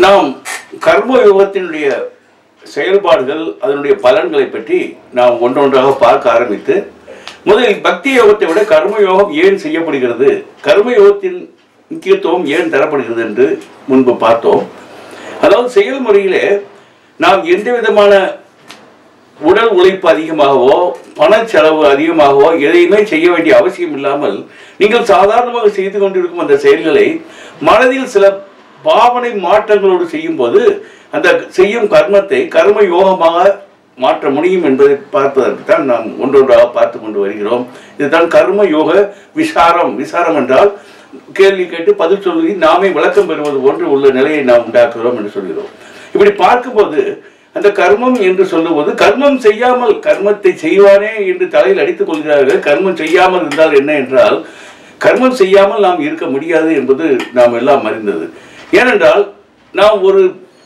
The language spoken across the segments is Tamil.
நாம் கர்ம யோகத்தினுடைய செயல்பாடுகள் அதனுடைய பலன்களை பற்றி நாம் ஒன்றொன்றாக பார்க்க ஆரம்பித்து முதலில் பக்தி யோகத்தை விட கர்ம யோகம் ஏன் செய்யப்படுகிறது கர்ம யோகத்தின் முக்கியத்துவம் ஏன் தரப்படுகிறது என்று முன்பு பார்த்தோம் அதாவது செயல்முறையிலே நாம் எந்த விதமான உடல் உழைப்பு அதிகமாகவோ பணச்செலவு அதிகமாகவோ எதையுமே செய்ய வேண்டிய அவசியம் இல்லாமல் நீங்கள் சாதாரணமாக செய்து கொண்டிருக்கும் அந்த செயல்களை மனதில் சில பாவனை மாற்றங்களோடு செய்யும்போது அந்த செய்யும் கர்மத்தை கர்ம யோகமாக மாற்ற முடியும் என்பதை பார்ப்பதற்கு தான் நாம் ஒன்றொன்றாக பார்த்து கொண்டு வருகிறோம் இதுதான் கர்ம யோக விசாரம் விசாரம் என்றால் கேள்வி கேட்டு பதில் சொல்லி நாமே விளக்கம் பெறுவது போன்று உள்ள நிலையை நாம் உண்டாக்குகிறோம் என்று சொல்கிறோம் இப்படி பார்க்கும்போது அந்த கர்மம் என்று சொல்லும்போது கர்மம் செய்யாமல் கர்மத்தை செய்வானே என்று தலையில் அடித்துக் கொள்கிறார்கள் கர்மம் செய்யாமல் இருந்தால் என்ன என்றால் கர்மம் செய்யாமல் நாம் இருக்க முடியாது என்பது நாம் எல்லாம் அறிந்தது ஏனென்றால் நாம் ஒரு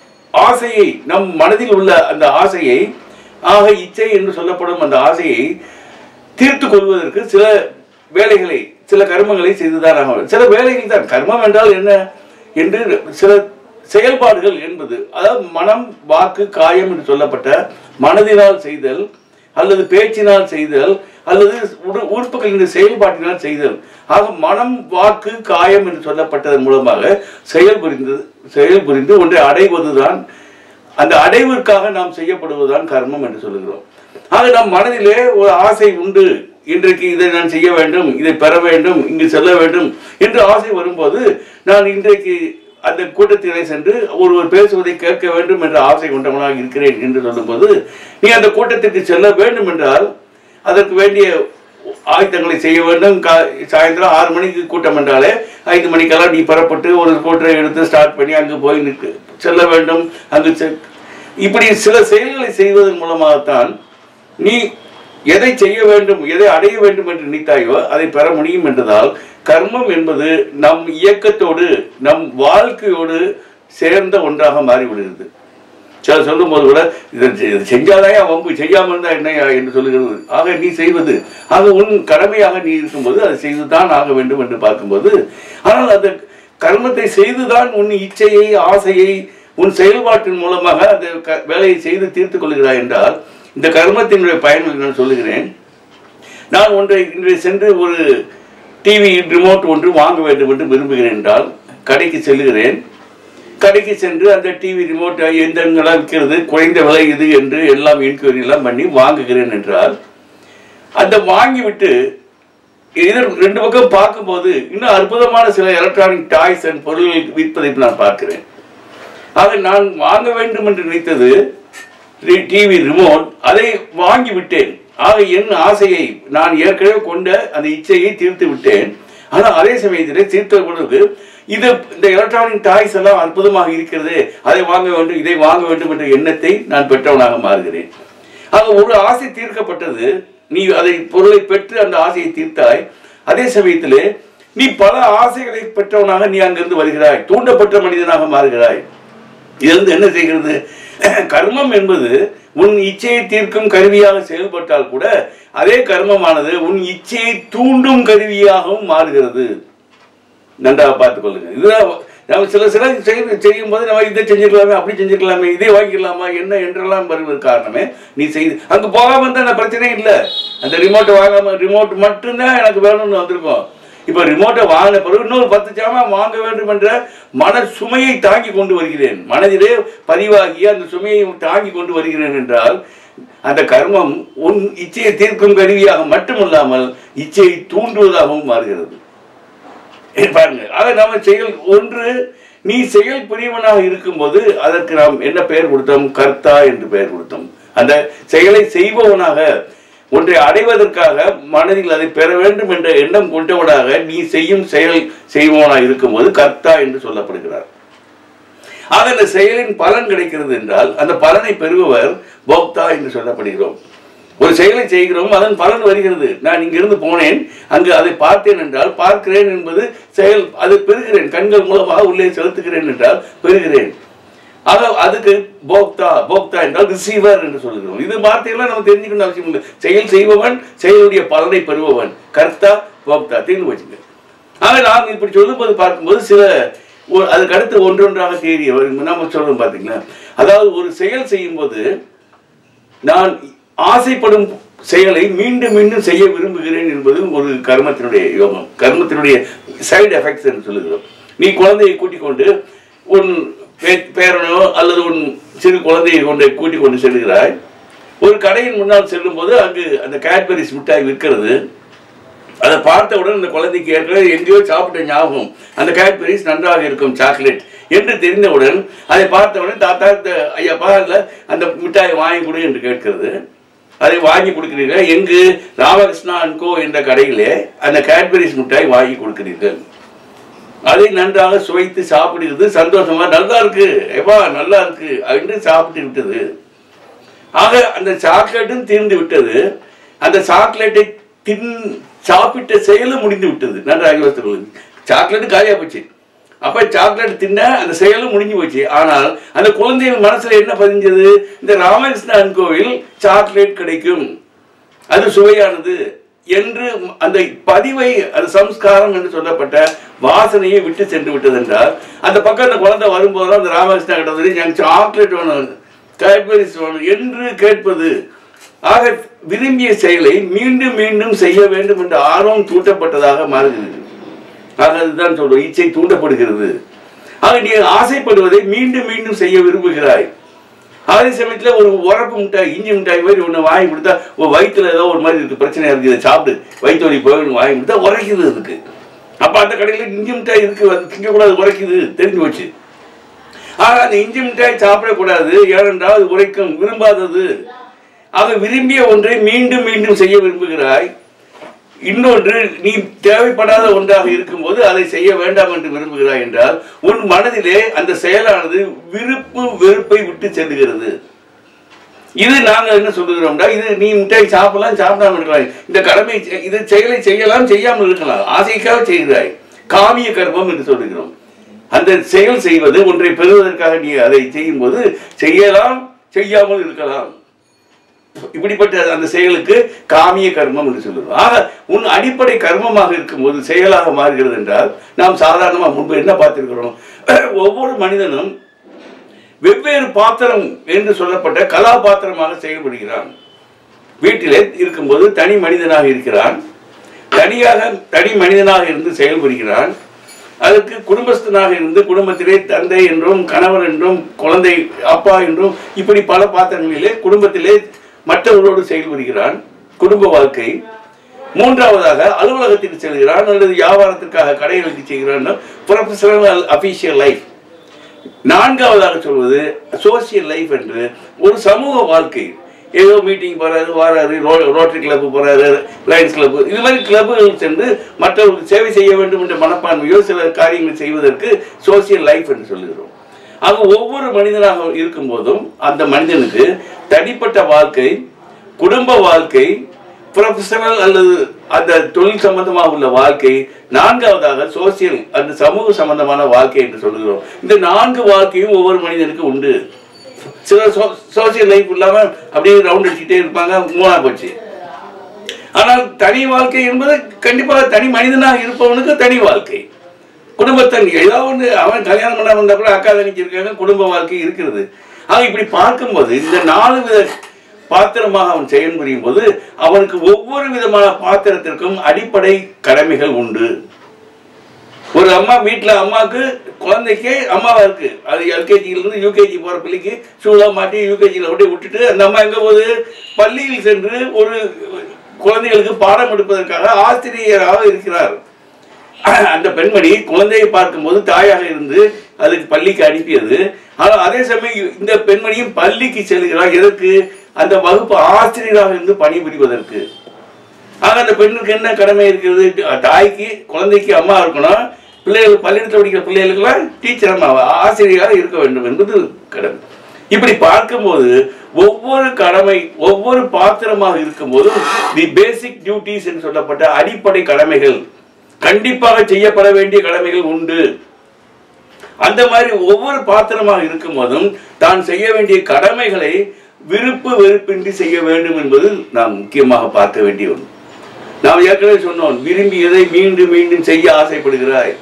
ஆசையை நம் மனதில் உள்ள அந்த ஆசையை ஆக இச்சை என்று சொல்லப்படும் அந்த ஆசையை தீர்த்து கொள்வதற்கு சில வேலைகளை சில கர்மங்களை செய்துதான் ஆக வேண்டும். சில வேலைகள் தான் கர்மம் என்றால் என்ன என்று சில செயல்பாடுகள் என்பது அதாவது மனம் வாக்கு காயம் என்று சொல்லப்பட்ட மனதினால் செய்தல் அல்லது பேச்சினால் செய்தல் அல்லது உடு- உறுப்புகளின் செயல்பாட்டினால் செய்தல் ஆக மனம் வாக்கு காயம் என்று சொல்லப்பட்டதன் மூலமாக செயல் புரிந்து செயல் புரிந்து ஒன்றை அடைவதுதான் அந்த அடைவிற்காக நாம் செய்யப்படுவதுதான் கர்மம் என்று சொல்லுகிறோம் ஆக நம் மனதிலே ஒரு ஆசை உண்டு இன்றைக்கு இதை நான் செய்ய வேண்டும் இதை பெற வேண்டும் இங்கு செல்ல வேண்டும் என்று ஆசை வரும்போது நான் இன்றைக்கு அந்த கூட்டத்திலே சென்று ஒருவர் பேசுவதை கேட்க வேண்டும் என்ற ஆசை கொண்டவனாக இருக்கிறேன் என்று சொல்லும்போது நீ அந்த கூட்டத்திற்கு செல்ல வேண்டும் என்றால் அதற்கு வேண்டிய ஆயத்தங்களை செய்ய வேண்டும் கா- சாயந்தரம் ஆறு மணிக்கு கூட்டம் என்றாலே ஐந்து மணிக்கெல்லாம் நீ புறப்பட்டு ஒரு ஸ்கூட்டரை எடுத்து ஸ்டார்ட் பண்ணி அங்கு போய் நிற்கு செல்ல வேண்டும் அங்கு செ- இப்படி சில செயல்களை செய்வதன் மூலமாகத்தான் நீ எதை செய்ய வேண்டும் எதை அடைய வேண்டும் என்று நினைத்தாயோ அதை பெற முடியும் என்றதால் கர்மம் என்பது நம் இயக்கத்தோடு நம் வாழ்க்கையோடு சேர்ந்த ஒன்றாக மாறிவிடுகிறது சில சொல்லும்போது கூட இதை செ- இது செஞ்சாதான் வம்பு செய்யாமல் இருந்தால் என்னையா என்று சொல்லுகிறது ஆக நீ செய்வது ஆக உன் கடமையாக நீ இருக்கும்போது அதை செய்துதான் ஆக வேண்டும் என்று பார்க்கும்போது ஆனால் அந்த கர்மத்தை செய்துதான் உன் இச்சையை ஆசையை உன் செயல்பாட்டின் மூலமாக அந்த க- வேலையை செய்து தீர்த்துக் கொள்கிறாய் என்றால் இந்த கர்மத்தினுடைய பயன்களை நான் சொல்லுகிறேன் நான் ஒன்றை இன்றைய சென்று ஒரு டிவி ரிமோட் ஒன்று வாங்க வேண்டும் என்று விரும்புகிறேன் என்றால் கடைக்கு செல்லுகிறேன் கடைக்கு சென்று அந்த டிவி ரிமோட் எந்தெங்கெல்லாம் விற்கிறது குறைந்த விலை இது என்று எல்லாம் என்கொயரி எல்லாம் பண்ணி வாங்குகிறேன் என்றால் அந்த வாங்கிவிட்டு இதர் ரெண்டு பக்கம் பார்க்கும்போது இன்னும் அற்புதமான சில எலக்ட்ரானிக் டாய்ஸ் அண்ட் பொருள்கள் விற்பதை நான் பார்க்கிறேன் ஆக நான் வாங்க வேண்டும் என்று நினைத்தது டிவி ரிமோட் அதை வாங்கி விட்டேன் ஆக என் ஆசையை நான் ஏற்கனவே கொண்ட அந்த இச்சையை தீர்த்து விட்டேன் ஆனால் அதே சமயத்திலே தீர்த்த பொழுது இது இந்த எலக்ட்ரானிக் டாய்ஸ் எல்லாம் அற்புதமாக இருக்கிறது அதை வாங்க வேண்டும் இதை வாங்க வேண்டும் என்ற எண்ணத்தை நான் பெற்றவனாக மாறுகிறேன் ஆக ஒரு ஆசை தீர்க்கப்பட்டது நீ அதை பொருளை பெற்று அந்த ஆசையை தீர்த்தாய் அதே சமயத்திலே நீ பல ஆசைகளை பெற்றவனாக நீ அங்கிருந்து வருகிறாய் தூண்டப்பட்ட மனிதனாக மாறுகிறாய் இதிலிருந்து என்ன செய்கிறது கர்மம் என்பது உன் இச்சையை தீர்க்கும் கருவியாக செயல்பட்டால் கூட அதே கர்மமானது உன் இச்சையை தூண்டும் கருவியாகவும் மாறுகிறது நன்றாக பார்த்துக் கொள்ளுங்க இதுதான் நம்ம சில சில செய்து செய்யும் போது நம்ம இதை செஞ்சிருக்கலாமே அப்படி செஞ்சிருக்கலாமே இதை வாங்கிக்கலாமா என்ன என்றெல்லாம் வருவது காரணமே நீ செய்து அங்கே போகாம இருந்தால் நான் பிரச்சனையே இல்லை அந்த ரிமோட்டை வாங்காம ரிமோட் மட்டும்தான் எனக்கு வேணும்னு வந்திருக்கோம் இப்போ ரிமோட்டை வாங்கின பிறகு இன்னொரு பத்து சாமான் வாங்க வேண்டும் என்ற மன சுமையை தாங்கி கொண்டு வருகிறேன் மனதிலே பதிவாகி அந்த சுமையை தாங்கி கொண்டு வருகிறேன் என்றால் அந்த கர்மம் உன் இச்சையை தீர்க்கும் கருவியாக மட்டுமல்லாமல் இச்சையை தூண்டுவதாகவும் மாறுகிறது ஏ, பாருங்க ஆக நாம செயல் ஒன்று நீ செயல் புரியவனாக இருக்கும்போது அதற்கு நாம் என்ன பெயர் கொடுத்தோம் கர்த்தா என்று பெயர் கொடுத்தோம் அந்த செயலை செய்பவனாக ஒன்றை அடைவதற்காக மனதில் அதை பெற வேண்டும் என்ற எண்ணம் கொண்டவனாக நீ செய்யும் செயல் செய்பவனாக இருக்கும்போது கர்த்தா என்று சொல்லப்படுகிறார் ஆக அந்த செயலின் பலன் கிடைக்கிறது என்றால் அந்த பலனை பெறுபவர் போக்தா என்று சொல்லப்படுகிறோம் ஒரு செயலை செய்கிறோம் அதன் பலன் வருகிறது நான் இங்கிருந்து போனேன் அங்கு அதை பார்த்தேன் என்றால் பார்க்கிறேன் என்பது செயல் அதை பெறுகிறேன் கண்கள் மூலமாக உள்ளே செலுத்துகிறேன் என்றால் பெறுகிறேன் ஆக அதுக்கு போக்தா போக்தா என்றால் ரிசீவர் என்று சொல்லுகிறோம் இது வார்த்தையெல்லாம் நம்ம தெரிஞ்சுக்கணும் அவசியம் இல்லை செயல் செய்பவன் செயலுடைய பலனை பெறுபவன் கர்த்தா போக்தா தெரிந்து வச்சுங்க ஆக நாம் இப்படி சொல்லும்போது பார்க்கும்போது சில ஒரு அதுக்கு அடுத்து ஒன்றொன்றாக தேடி வரும் நம்ம சொல்றோம் பார்த்தீங்களா அதாவது ஒரு செயல் செய்யும்போது நான் ஆசைப்படும் செயலை மீண்டும் மீண்டும் செய்ய விரும்புகிறேன் என்பது ஒரு கர்மத்தினுடைய யோகம் கர்மத்தினுடைய சைடு எஃபெக்ட்ஸ் என்று சொல்லுகிறோம் நீ குழந்தையை கூட்டிக் கொண்டு உன் பே- பேரனோ அல்லது உன் சிறு குழந்தையை கொண்டு கூட்டிக் கொண்டு செல்கிறாய் ஒரு கடையின் முன்னால் செல்லும்போது அங்கு அந்த கேட்பரிஸ் மிட்டாய் விற்கிறது அதை பார்த்தவுடன் அந்த குழந்தைக்கு ஏற்கனவே எங்கேயோ சாப்பிட்ட ஞாபகம் அந்த கேட்பரிஸ் நன்றாக இருக்கும் சாக்லேட் என்று தெரிந்தவுடன் அதை பார்த்தவுடன் தாத்தா இந்த ஐயாப்பா இல்ல அந்த மிட்டாயை வாங்கி கொடு என்று கேட்கிறது அதை வாங்கி கொடுக்கிறீர்கள் எங்கு ராமகிருஷ்ணா அண்ட் கோ என்ற கடையிலே அந்த கேட்பரிஸ் மிட்டாய் வாங்கி கொடுக்கிறீர்கள் அதை நன்றாக சுவைத்து சாப்பிடுகிறது சந்தோஷமா நல்லா இருக்கு எப்பா நல்லா இருக்கு என்று சாப்பிட்டு விட்டது ஆக அந்த சாக்லேட்டும் தீர்ந்து விட்டது அந்த சாக்லேட்டை தின் சாப்பிட்ட செயலும் முடிந்து விட்டது நன்றாக யோசித்துக் கொள்ளுங்கள் சாக்லேட் காலியா போச்சு அப்ப சாக்லேட் தின்ன அந்த செயலும் முடிஞ்சு போச்சு ஆனால் அந்த குழந்தையின் மனசுல என்ன பதிஞ்சது இந்த ராமகிருஷ்ணன் கோவில் சாக்லேட் கிடைக்கும் அது சுவையானது என்று அந்த பதிவை அது சம்ஸ்காரம் என்று சொல்லப்பட்ட வாசனையை விட்டு சென்று விட்டது என்றால் அந்த பக்கம் அந்த குழந்தை வரும்போது அந்த ராமகிருஷ்ணா கிட்ட வந்து எனக்கு சாக்லேட் வேணும் கேட்பரிஸ் வேணும் என்று கேட்பது ஆக விரும்பிய செயலை மீண்டும் மீண்டும் செய்ய வேண்டும் என்ற ஆர்வம் தூட்டப்பட்டதாக மாறுகிறது ஆக அதுதான் சொல்றோம் இச்சை தூண்டப்படுகிறது ஆக நீ ஆசைப்படுவதை மீண்டும் மீண்டும் செய்ய விரும்புகிறாய் அதே சமயத்துல ஒரு உரப்பு மிட்டாய் இஞ்சி மிட்டாய் மாதிரி ஒன்று வாங்கி கொடுத்தா ஒரு வயிற்றுல ஏதோ ஒரு மாதிரி இருக்கு பிரச்சனை இருக்கு இதை சாப்பிடு வயிற்று வலி போகணும் வாங்கி கொடுத்தா உரைக்குது அதுக்கு அப்ப அந்த கடையில இஞ்சி மிட்டாய் இருக்கு அது திங்கக்கூடாது உரைக்குது தெரிஞ்சு போச்சு ஆனா அந்த இஞ்சி மிட்டாய் சாப்பிடக்கூடாது ஏனென்றால் அது உரைக்கும் விரும்பாதது ஆக விரும்பிய ஒன்றை மீண்டும் மீண்டும் செய்ய விரும்புகிறாய் இன்னொன்று நீ தேவைப்படாத ஒன்றாக இருக்கும்போது அதை செய்ய வேண்டாம் என்று விரும்புகிறாய் என்றால் உன் மனதிலே அந்த செயலானது விருப்பு வெறுப்பை விட்டு செல்லுகிறது இது நாங்கள் என்ன சொல்லுகிறோம்டா இது நீ மிட்டாய் சாப்பிடலாம் சாப்பிடாம இருக்கலாம் இந்த கடமை செ- இது செயலை செய்யலாம் செய்யாமல் இருக்கலாம் ஆசைக்காக செய்கிறாய் காமிய கர்ப்பம் என்று சொல்லுகிறோம் அந்த செயல் செய்வது ஒன்றை பெறுவதற்காக நீ அதை செய்யும்போது செய்யலாம் செய்யாமல் இருக்கலாம் இப்படிப்பட்ட அந்த செயலுக்கு காமிய கர்மம் என்று சொல்லுவோம் ஆக உன் அடிப்படை கர்மமாக இருக்கும்போது செயலாக மாறுகிறது என்றால் நாம் சாதாரணமாக முன்பு என்ன பார்த்திருக்கிறோம் ஒவ்வொரு மனிதனும் வெவ்வேறு பாத்திரம் என்று சொல்லப்பட்ட கதாபாத்திரமாக செயல்படுகிறான் வீட்டிலே இருக்கும்போது தனி மனிதனாக இருக்கிறான் தனியாக தனி மனிதனாக இருந்து செயல்படுகிறான் அதற்கு குடும்பஸ்தனாக இருந்து குடும்பத்திலே தந்தை என்றும் கணவர் என்றும் குழந்தை அப்பா என்றும் இப்படி பல பாத்திரங்களிலே குடும்பத்திலே மற்றவர்களோடு செயல்படுகிறான் குடும்ப வாழ்க்கை மூன்றாவதாக அலுவலகத்திற்கு செல்கிறான் அல்லது வியாபாரத்திற்காக கடைகளுக்கு செய்கிறான் ப்ரொஃபஷனல் அபிஷியல் லைஃப் நான்காவதாக சொல்வது சோசியல் லைஃப் என்று ஒரு சமூக வாழ்க்கை ஏதோ மீட்டிங் போறாரு வராரு ரோ ரோட்டரி கிளப் போறாரு லயன்ஸ் கிளப் இது மாதிரி கிளப்புகள் சென்று மற்றவர்களுக்கு சேவை செய்ய வேண்டும் என்ற மனப்பான்மையோ சில காரியங்கள் செய்வதற்கு சோசியல் லைஃப் என்று சொல்லுகிறோம் ஆக ஒவ்வொரு மனிதனாக இருக்கும்போதும் அந்த மனிதனுக்கு தனிப்பட்ட வாழ்க்கை குடும்ப வாழ்க்கை ப்ரொஃபஷனல் அல்லது அந்த தொழில் சம்பந்தமாக உள்ள வாழ்க்கை நான்காவதாக சோசியல் அந்த சமூக சம்பந்தமான வாழ்க்கை என்று சொல்லுகிறோம் இந்த நான்கு வாழ்க்கையும் ஒவ்வொரு மனிதனுக்கு உண்டு சில சோசியல் லைஃப் இல்லாம அப்படியே ரவுண்ட் அடிச்சுட்டே இருப்பாங்க மூணா போச்சு ஆனால் தனி வாழ்க்கை என்பது கண்டிப்பாக தனி மனிதனாக இருப்பவனுக்கு தனி வாழ்க்கை குடும்பத்தன் ஏதாவது ஒன்று அவன் கல்யாணம் பண்ண வந்தா கூட அக்கா தனிக்கு இருக்காங்க குடும்ப வாழ்க்கை இருக்கிறது ஆக இப்படி பார்க்கும்போது இந்த நாலு வித பாத்திரமாக அவன் செயல்புரியும் போது அவனுக்கு ஒவ்வொரு விதமான பாத்திரத்திற்கும் அடிப்படை கடமைகள் உண்டு ஒரு அம்மா வீட்டில் அம்மாவுக்கு குழந்தைக்கு அம்மாவா இருக்கு அது எல்கேஜியில இருந்து யூகேஜி போற பிள்ளைக்கு ஷூலாம் மாட்டி யூகேஜியில் அப்படியே விட்டுட்டு அந்த அம்மா எங்க போகுது பள்ளியில் சென்று ஒரு குழந்தைகளுக்கு பாடம் எடுப்பதற்காக ஆசிரியராக இருக்கிறார் அந்த பெண்மணி குழந்தையை பார்க்கும்போது தாயாக இருந்து அதுக்கு பள்ளிக்கு அனுப்பியது ஆனால் அதே சமயம் இந்த பெண்மணியும் பள்ளிக்கு செல்கிறார் எதற்கு அந்த வகுப்பு ஆசிரியராக இருந்து பணிபுரிவதற்கு ஆக அந்த பெண்ணுக்கு என்ன கடமை இருக்கிறது தாய்க்கு குழந்தைக்கு அம்மா இருக்கணும் பிள்ளைகள் பள்ளியிடத்தில் படிக்கிற பிள்ளைகளுக்கெல்லாம் டீச்சர் அம்மா ஆசிரியராக இருக்க வேண்டும் என்பது கடமை இப்படி பார்க்கும்போது ஒவ்வொரு கடமை ஒவ்வொரு பாத்திரமாக இருக்கும்போதும் தி பேசிக் டியூட்டிஸ் என்று சொல்லப்பட்ட அடிப்படை கடமைகள் கண்டிப்பாக செய்யப்பட வேண்டிய கடமைகள் உண்டு அந்த மாதிரி ஒவ்வொரு பாத்திரமாக இருக்கும் போதும் தான் செய்ய வேண்டிய கடமைகளை விருப்பு வெறுப்பின்றி செய்ய வேண்டும் என்பது நாம் முக்கியமாக பார்க்க வேண்டிய ஒன்று நாம் ஏற்கனவே சொன்னோம் விரும்பியதை மீண்டும் மீண்டும் செய்ய ஆசைப்படுகிறாய்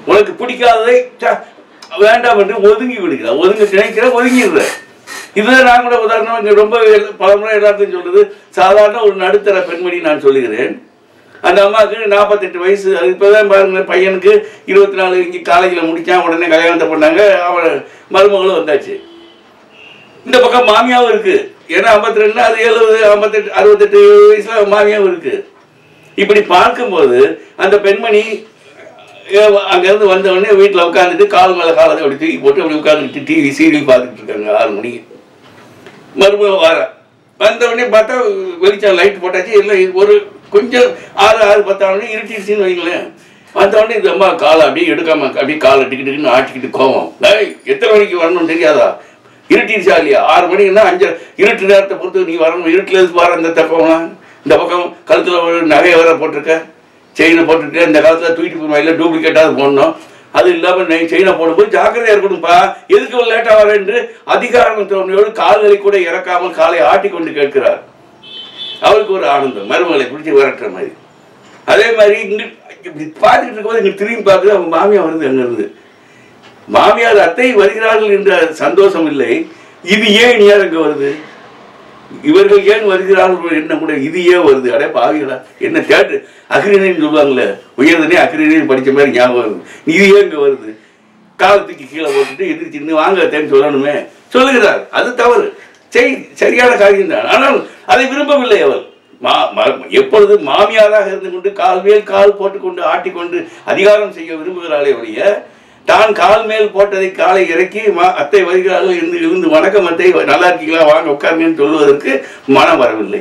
உனக்கு பிடிக்காததை ச்ச, வேண்டாம் என்று ஒதுங்கி விடுகிறார் ஒதுங்க நினைக்கிற ஒதுங்கிடுற இதுதான் நான் கூட உதாரணம் இங்க ரொம்ப பலமுறை எல்லாத்தையும் சொல்றது சாதாரண ஒரு நடுத்தர பெண்மணி நான் சொல்லுகிறேன் அந்த அம்மாவுக்கு நாற்பத்தெட்டு வயசு அது இப்போதான் பாருங்க பையனுக்கு இருபத்தி நாலு இங்கே காலேஜில் முடித்தான் உடனே கல்யாணத்தை பண்ணாங்க அவன் மருமகளும் வந்தாச்சு இந்த பக்கம் மாமியாவும் இருக்கு ஏன்னா ஐம்பத்தி ரெண்டு அது எழுபது ஐம்பத்தெட்டு அறுபத்தெட்டு வயசுல மாமியாவும் இருக்கு இப்படி பார்க்கும்போது அந்த பெண்மணி அஹ், அங்கிருந்து வந்த உடனே வீட்டில் உட்காந்துட்டு கால் மேலே காலை அப்படி தூக்கி போட்டு அப்படி உட்காந்துட்டு டிவி சீரியல் பார்த்துட்டு இருக்காங்க ஆறு மணிக்கு மறுபடியும் வர வந்த உடனே பார்த்தா வெளிச்சம் லைட் போட்டாச்சு இல்லை ஒரு கொஞ்சம் ஆறு ஆறு பத்தாம் இருட்டிடுச்சின்னு வைங்களேன் வந்த உடனே இந்த அம்மா காலை அப்படியே எடுக்காம அப்படியே காலை டிக்கி டிக்குன்னு ஆட்டிக்கிட்டு கோவம் டேய் எத்தனை மணிக்கு வரணும்னு தெரியாதா இருட்டிடுச்சா இல்லையா ஆறு மணிக்குன்னா அஞ்சு இருட்டு நேரத்தை பொறுத்து நீ வரணும் இருட்டில் இருந்து பாரு இந்த தப்பம்லாம் இந்த பக்கம் கழுத்தில் ஒரு நகையை வேற போட்டிருக்க செயினை போட்டுட்டு இந்த காலத்தில் தூக்கிட்டு போய் இல்லை டூப்ளிகேட்டாக போடணும் அது இல்லாமல் நீ செயினை போடும்போது ஜாக்கிரதையாக இருக்கணும்ப்பா எதுக்கு லேட்டாக வர என்று அதிகாரம் தோன்றியோடு கால்களை கூட இறக்காமல் காலை ஆட்டி கொண்டு கேட்கிறார் அவருக்கு ஒரு ஆனந்தம் மருமகளை பிடிச்சி விரட்டுற மாதிரி அதே மாதிரி இங்க இப்படி பார்த்துக்கிட்டு இருக்கும்போது இங்க திரும்பி பார்க்குது அவங்க மாமியார் வருது அங்க இருந்து மாமியார் அத்தை வருகிறார்கள் என்ற சந்தோஷம் இல்லை இது ஏன் இனி யார் அங்க வருது இவர்கள் ஏன் வருகிறார்கள் என்ன கூட இது ஏன் வருது அடே பாவிகளா என்ன தேட்டு அக்ரிணின்னு சொல்லுவாங்கல்ல உயர்ந்தனே அக்ரிணின்னு படிச்ச மாதிரி ஞாபகம் வருது இது ஏன் இங்க வருது காலத்துக்கு கீழே போட்டுட்டு எதிர்த்து இன்னும் வாங்க தேன்னு சொல்லணுமே சொல்லுகிறார் அது தவறு செய் சரியான காரியம் தான் ஆனால் அதை விரும்பவில்லை அவள் மா ம- எப்பொழுது மாமியாராக இருந்து கொண்டு கால் மேல் கால் போட்டுக்கொண்டு ஆட்டிக்கொண்டு அதிகாரம் செய்ய விரும்புகிறாளே ஒழிய தான் கால் மேல் போட்டதை காலை இறக்கி மா- அத்தை வருகிறார்கள் இருந்து இருந்து வணக்கம் அத்தை நல்லா இருக்கீங்களா வாங்க உட்காருங்கன்னு சொல்வதற்கு மனம் வரவில்லை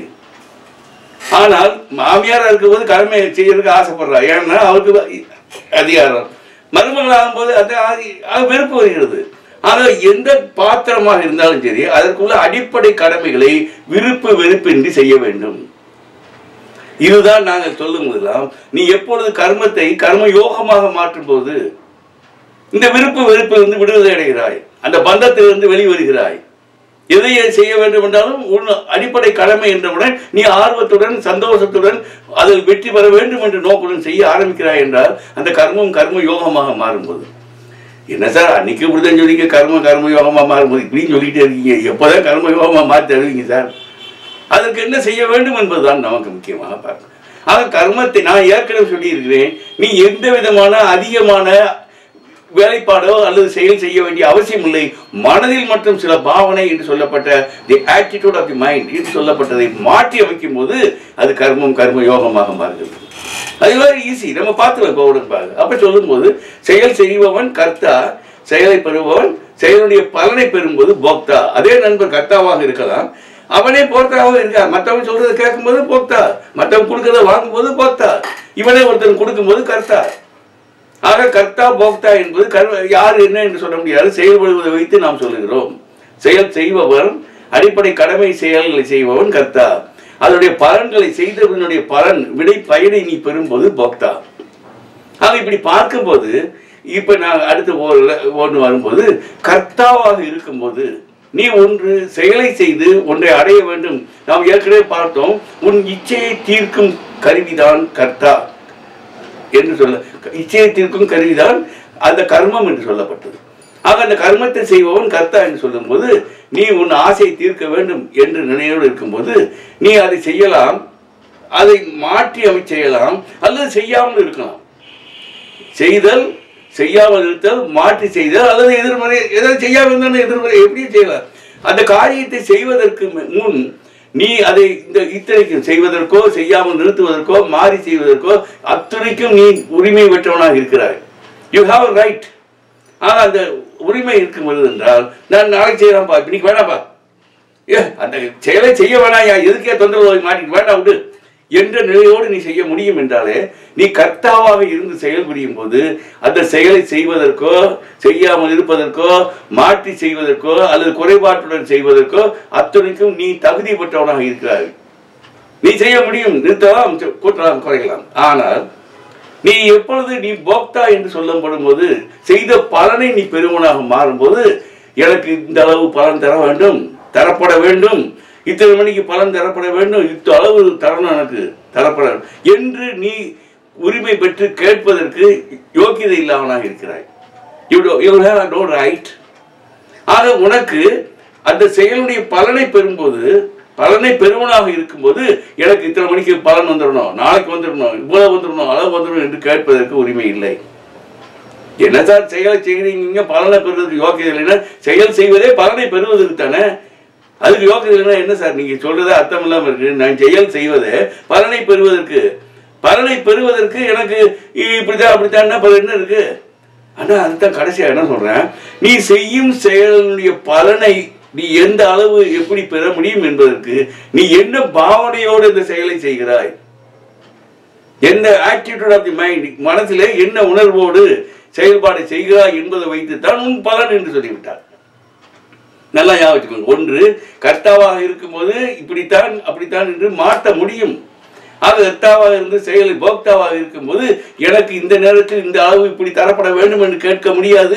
ஆனால் மாமியாரா இருக்கும்போது கடமை செய்யறதுக்கு ஆசைப்படுறா ஏன்னா அவருக்கு வ- அதிகாரம் மருமகள் ஆகும்போது அது ஆதி- அது வெறுப்பு வருகிறது ஆனால் எந்த பாத்திரமாக இருந்தாலும் சரி அதற்குள்ள அடிப்படை கடமைகளை விருப்பு வெறுப்பின்றி செய்ய வேண்டும் இதுதான் நாங்கள் சொல்லும் போதெல்லாம் நீ எப்பொழுது கர்மத்தை கர்ம யோகமாக மாற்றும் போது இந்த விருப்பு வெறுப்பிலிருந்து விடுதலை அடைகிறாய் அந்த பந்தத்திலிருந்து வெளிவருகிறாய் எதையை செய்ய வேண்டும் என்றாலும் உன் அடிப்படை கடமை என்றவுடன் நீ ஆர்வத்துடன் சந்தோஷத்துடன் அதில் வெற்றி பெற வேண்டும் என்ற நோக்குடன் செய்ய ஆரம்பிக்கிறாய் என்றால் அந்த கர்மம் கர்ம யோகமாக மாறும்போது என்ன சார் அன்னைக்கு இப்படிதான் சொல்லிங்க கர்ம கர்ம யோகமா மாறும்போது இப்படின்னு சொல்லிட்டே இருக்கீங்க எப்போதான் கர்ம யோகமா மாற்றி தருவீங்க சார் அதற்கு என்ன செய்ய வேண்டும் என்பதுதான் நமக்கு முக்கியமாக பார்க்கணும் ஆக கர்மத்தை நான் ஏற்கனவே சொல்லியிருக்கிறேன் நீ எந்த விதமான அதிகமான வேலைப்பாடோ அல்லது செயல் செய்ய வேண்டிய அவசியம் இல்லை மனதில் மட்டும் சில பாவனை என்று சொல்லப்பட்ட the attitude of the mind என்று சொல்லப்பட்டதை மாற்றி அமைக்கும் போது அது கர்மம் கர்ம யோகமாக மாறுகிறது அது வெரி ஈஸி நம்ம பார்த்துக்கலாம் இப்போ உடன்பாக அப்ப சொல்லும்போது செயல் செய்பவன் கர்த்தா செயலை பெறுபவன் செயலுடைய பலனை பெறும்போது போக்தா அதே நண்பர் கர்த்தாவாக இருக்கலாம் அவனே போக்தாவாக இருக்கா மற்றவன் சொல்றதை கேட்கும்போது போக்தா மற்றவன் கொடுக்கறத வாங்கும்போது போக்தா இவனே ஒருத்தன் கொடுக்கும்போது கர்த்தா ஆக கர்த்தா போக்தா என்பது கர்ம யார் என்ன என்று சொல்ல முடியாது செயல்படுவதை வைத்து நாம் சொல்லுகிறோம் செயல் செய்பவன் அடிப்படை கடமை செயல்களை செய்பவன் கர்த்தா அதனுடைய பலன்களை செய்தவனுடைய பலன் விடை பயனை நீ பெறும்போது போக்தா ஆக இப்படி பார்க்கும்போது இப்ப நான் அடுத்து ஒன்று வரும்போது கர்த்தாவாக இருக்கும்போது நீ ஒன்று செயலை செய்து ஒன்றை அடைய வேண்டும் நாம் ஏற்கனவே பார்த்தோம் உன் இச்சையை தீர்க்கும் கருவிதான் கர்த்தா என்று சொல்ல இச்சையை தீர்க்கும் கருவிதான் அந்த கர்மம் என்று சொல்லப்பட்டது ஆக அந்த கர்மத்தை செய்பவன் கர்த்தா என்று சொல்லும்போது நீ உன் ஆசையை தீர்க்க வேண்டும் என்று நினைவோடு இருக்கும்போது நீ அதை செய்யலாம் அதை மாற்றி அமை செய்யலாம் அல்லது செய்யாமல் இருக்கலாம் செய்தல் செய்யாமல் இருத்தல் மாற்றி செய்தல் அல்லது எதிர்மறை எதாவது செய்யாமல் இருந்தாலும் எதிர்மறை எப்படியும் செய்யலாம் அந்த காரியத்தை செய்வதற்கு மு- முன் நீ அதை இந்த இத்தனைக்கும் செய்வதற்கோ செய்யாமல் நிறுத்துவதற்கோ மாறி செய்வதற்கோ அத்தனைக்கும் நீ உரிமை பெற்றவனாக இருக்கிறாய் யூ ஹாவ் ரைட் ஆனா அந்த உரிமை இருக்கும் பொழுது என்றால் நான் நாளைக்கு செய்யலாம்ப்பா இன்னைக்கு வேணாம்ப்பா ஏ அந்த செயலை செய்ய வேணாயா எதுக்கே தொந்தரவு மாட்டிட்டு வேண்டாம் விடு என்ற நிலையோடு நீ செய்ய முடியும் என்றாலே நீ கர்த்தாவாக இருந்து செயல் புரியும் போது அந்த செயலை செய்வதற்கோ செய்யாமல் இருப்பதற்கோ மாற்றி செய்வதற்கோ அல்லது குறைபாட்டுடன் செய்வதற்கோ அத்தனைக்கும் நீ தகுதி பெற்றவனாக இருக்கிறாய் நீ செய்ய முடியும் நிறுத்தலாம் செ- கூட்டலாம் குறைக்கலாம் ஆனால் நீ எப்பொழுது நீ போக்தா என்று சொல்லப்படும் போது செய்த பலனை நீ பெறுவனாக மாறும்போது எனக்கு இந்த அளவு பலன் தர வேண்டும் தரப்பட வேண்டும் இத்தனை மணிக்கு பலன் தரப்பட வேண்டும் இத்த அளவு தரணும் எனக்கு தரப்பட வேண்டும் என்று நீ உரிமை பெற்று கேட்பதற்கு யோக்கியதை இல்லாமலாக இருக்கிறாய் you you have no right ஆக உனக்கு அந்த செயலுடைய பலனை பெறும்போது பலனை பெறுவனாக இருக்கும்போது எனக்கு இத்தனை மணிக்கு பலன் வந்துடணும் நாளைக்கு வந்துடணும் இவ்வளவு வந்துடணும் அளவு வந்துடணும் என்று கேட்பதற்கு உரிமை இல்லை என்ன சார் செயலை செய்கிறீங்க பலனை பெறுவதற்கு யோக்கியதை இல்லைன்னா செயல் செய்வதே பலனை பெறுவதற்கு தானே அதுக்கு யோக்கியதை இல்லைன்னா என்ன சார் நீங்க சொல்றதே அர்த்தம் இல்லாம இருக்கு நான் செயல் செய்வதே பலனை பெறுவதற்கு பலனை பெறுவதற்கு எனக்கு இப்படித்தான் அப்படித்தான் பல என்ன இருக்கு ஆனா அதுதான் கடைசியா என்ன சொல்றேன் நீ செய்யும் செயலுடைய பலனை நீ எந்த அளவு எப்படி பெற முடியும் என்பதற்கு நீ என்ன பாவனையோடு இந்த செயலை செய்கிறாய் என்ன ஆட்டிடியூட் ஆஃப் தி மைண்ட் மனசிலே என்ன உணர்வோடு செயல்பாடு செய்கிறாய் என்பதை வைத்துத்தான் உன் பலன் என்று சொல்லிவிட்டார் நல்லா ஞாபகம் வச்சுக்கோங்க ஒன்று கர்த்தாவாக இருக்கும்போது இப்படித்தான் அப்படித்தான் என்று மாற்ற முடியும் ஆக கர்த்தாவாக இருந்து செயல் போக்தாவாக இருக்கும்போது எனக்கு இந்த நேரத்தில் இந்த அளவு இப்படி தரப்பட வேண்டும் என்று கேட்க முடியாது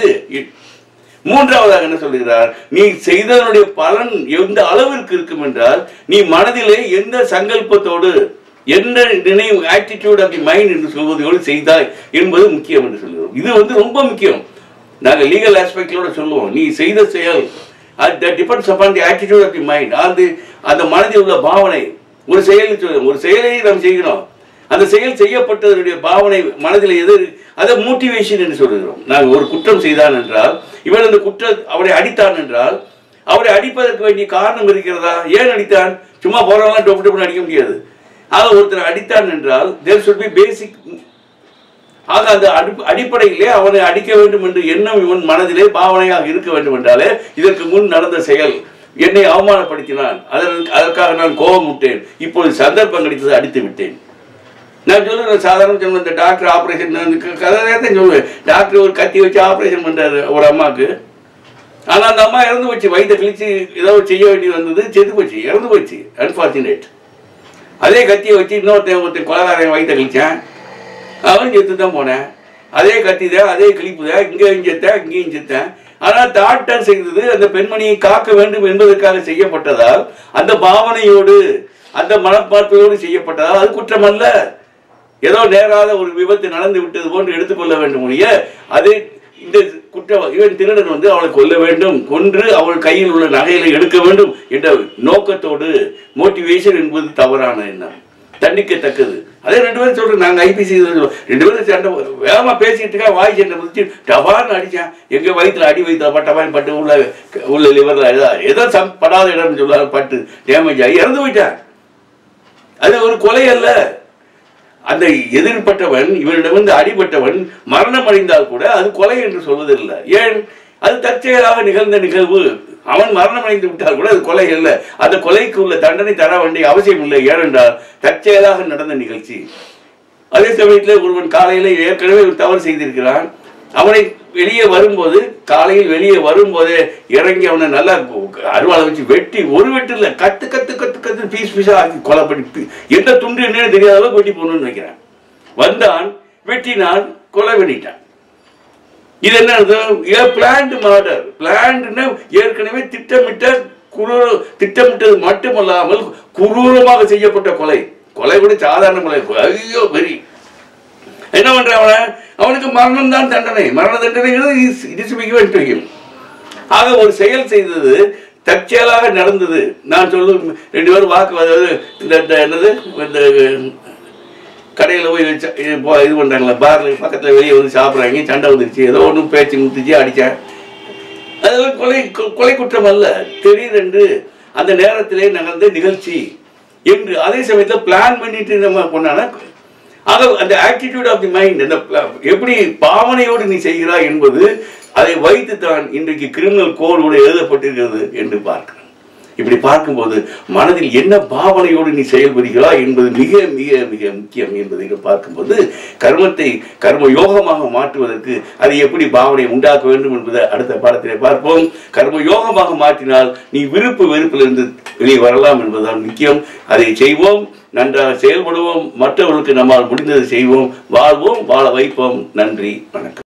மூன்றாவதாக என்ன சொல்கிறார் நீ செய்ததனுடைய பலன் எந்த அளவிற்கு இருக்கும் என்றால் நீ மனதிலே எந்த சங்கல்பத்தோடு எந்த நினைவு ஆட்டிடியூட் ஆஃப் தி மைண்ட் என்று சொல்வதோடு செய்தாய் என்பது முக்கியம் என்று சொல்கிறோம் இது வந்து ரொம்ப முக்கியம் நாங்கள் லீகல் ஆஸ்பெக்டோட சொல்லுவோம் நீ செய்த செயல் அது depends upon the attitude of the mind அது அந்த மனதில் உள்ள பாவனை ஒரு செயல் சொல்லுவோம் ஒரு செயலை நாம் செய்கிறோம் அந்த செயல் செய்யப்பட்டதனுடைய பாவனை மனதில் எது அதை மோட்டிவேஷன் என்று சொல்லுகிறோம் நாங்கள் ஒரு குற்றம் செய்தான் என்றால் இவன் அந்த குற்ற அவரை அடித்தான் என்றால் அவரை அடிப்பதற்கு வேண்டிய காரணம் இருக்கிறதா ஏன் அடித்தான் சும்மா போறவங்களாம் டொப்பு டொப்புன்னு அடிக்க முடியாது ஆக ஒருத்தர் அடித்தான் என்றால் தேர் should be பேசிக் ஆக அந்த அடி அடிப்படையிலே அவனை அடிக்க வேண்டும் என்று எண்ணம் இவன் மனதிலே பாவனையாக இருக்க வேண்டும் என்றாலே இதற்கு முன் நடந்த செயல் என்னை அவமானப்படுத்தினான் அதற்கு அதற்காக நான் கோபம் விட்டேன் இப்பொழுது சந்தர்ப்பம் கிடைத்தது அடித்து விட்டேன் நான் சொல்லுறேன் சாதாரண சொல்லுவேன் இந்த டாக்டர் ஆப்ரேஷன் கதையாக தான் சொல்லுவேன் டாக்டர் ஒரு கத்தி வச்சு ஆப்ரேஷன் பண்றாரு ஒரு அம்மாவுக்கு ஆனால் அந்த அம்மா இறந்து போச்சு வயிற்றை கிழிச்சு ஏதோ செய்ய வேண்டியது வந்தது செத்து போச்சு இறந்து போச்சு அன்ஃபார்ச்சுனேட் அதே கத்தியை வச்சு இன்னொருத்தன் ஒருத்தன் கொலகாரன் வயிற்றை கிழிச்சான் அவன் செத்து தான் போனேன் அதே கத்தி தான் அதே கிழிப்பு தான் இங்கேயும் செத்தேன் இங்கேயும் செத்தேன் ஆனால் டாக்டர் செய்தது அந்த பெண்மணியை காக்க வேண்டும் என்பதற்காக செய்யப்பட்டதால் அந்த பாவனையோடு அந்த மனப்பார்ப்பையோடு செய்யப்பட்டதால் அது குற்றம் அல்ல ஏதோ நேராத ஒரு விபத்து நடந்து விட்டது போன்று எடுத்துக்கொள்ள வேண்டும் ஒழிய அது இந்த குற்ற இவன் திருடன் வந்து அவளை கொல்ல வேண்டும் கொன்று அவள் கையில் உள்ள நகைகளை எடுக்க வேண்டும் என்ற நோக்கத்தோடு மோட்டிவேஷன் என்பது தவறான எண்ணம் தண்டிக்கத்தக்கது அதே ரெண்டு பேரும் சொல்றேன் நாங்க ஐபிசி ரெண்டு பேரும் சண்டை வேகமா பேசிட்டு இருக்கா வாய் சண்டை முடிச்சு டபார்னு அடிச்சேன் எங்க வயிற்றுல அடி வைத்த பட்டமாய் பட்டு உள்ள உள்ள லிவர்ல ஏதோ ஏதோ சம் படாத இடம்னு சொல்லுவாங்க பட்டு டேமேஜ் ஆகி இறந்து போயிட்டான் அது ஒரு கொலை அல்ல அந்த எதிர்பட்டவன் இவனிடமிருந்து அடிபட்டவன் மரணம் அடைந்தால் கூட அது கொலை என்று சொல்வதில்லை ஏன் அது தற்செயலாக நிகழ்ந்த நிகழ்வு அவன் மரணம் அடைந்து விட்டால் கூட அது கொலை அல்ல அந்த கொலைக்கு உள்ள தண்டனை தர வேண்டிய அவசியம் இல்லை ஏனென்றால் தற்செயலாக நடந்த நிகழ்ச்சி அதே சமயத்தில் ஒருவன் காலையில் ஏற்கனவே ஒரு தவறு செய்திருக்கிறான் அவனை வெளியே வரும்போது காலையில் வெளியே வரும்போதே இறங்கி அவனை நல்லா அருவாளை வச்சு வெட்டி ஒரு வெட்டு இல்லை கத்து கத்து கத்து கத்து பீஸ் பீஸாக ஆக்கி கொலை பண்ணி பீ- எந்த துண்டு என்னன்னு தெரியாத அளவுக்கு வெட்டி போகணும்னு நினைக்கிறேன் வந்தான் வெட்டினான் கொலை பண்ணிட்டான் இது என்ன பிளான்டு மர்டர் பிளான்டுன்னா ஏற்கனவே திட்டமிட்ட குரூர திட்டமிட்டது மட்டுமல்லாமல் குரூரமாக செய்யப்பட்ட கொலை கொலை கூட சாதாரண கொலை ஐயோ வெறி என்ன பண்றான் அவன அவனுக்கு மரணம் தான் தண்டனை மரண தண்டனைங்கிறது இட் இஸ் பிகிவன் ஆக ஒரு செயல் செய்தது தற்செயலாக நடந்தது நான் சொல்லும் ரெண்டு பேரும் வாக்கு அதாவது இந்த இந்த என்னது இந்த கடையில் போய் வச்ச- இது போ- இது பண்ணுறாங்களா பாரில் பக்கத்தில் வெளியே வந்து சாப்பிட்றாங்க சண்டை வந்துருச்சு ஏதோ ஒன்றும் பேச்சு முத்துச்சு அடித்தேன் அதெல்லாம் கொலை கொ- கொலை குற்றம் அல்ல திடீரென்று அந்த நேரத்திலே நடந்த நிகழ்ச்சி என்று அதே சமயத்தில் பிளான் பண்ணிட்டு நம்ம பண்ணானா ஆக அந்த ஆட்டிடியூட் ஆஃப் தி மைண்ட் அந்த pla- எப்படி பாவனையோடு நீ செய்கிறாய் என்பது அதை வைத்து தான் இன்றைக்கு கிரிமினல் கோடோடு எழுதப்பட்டிருக்கிறது என்று பார்க்கிறேன் இப்படி பார்க்கும்போது மனதில் என்ன பாவனையோடு நீ செயல்படுகிறாய் என்பது மிக மிக மிக முக்கியம் என்பதை இங்க பார்க்கும்போது கர்மத்தை கர்ம யோகமாக மாற்றுவதற்கு அதை எப்படி பாவனை உண்டாக்க வேண்டும் என்பதை அடுத்த பாடத்திலே பார்ப்போம் கர்ம யோகமாக மாற்றினால் நீ விருப்பு வெறுப்பிலிருந்து வெளியே வரலாம் என்பதுதான் முக்கியம் அதை செய்வோம் நன்றாக செயல்படுவோம் மற்றவர்களுக்கு நம்மால் முடிந்ததை செய்வோம் வாழ்வோம் வாழ வைப்போம் நன்றி வணக்கம்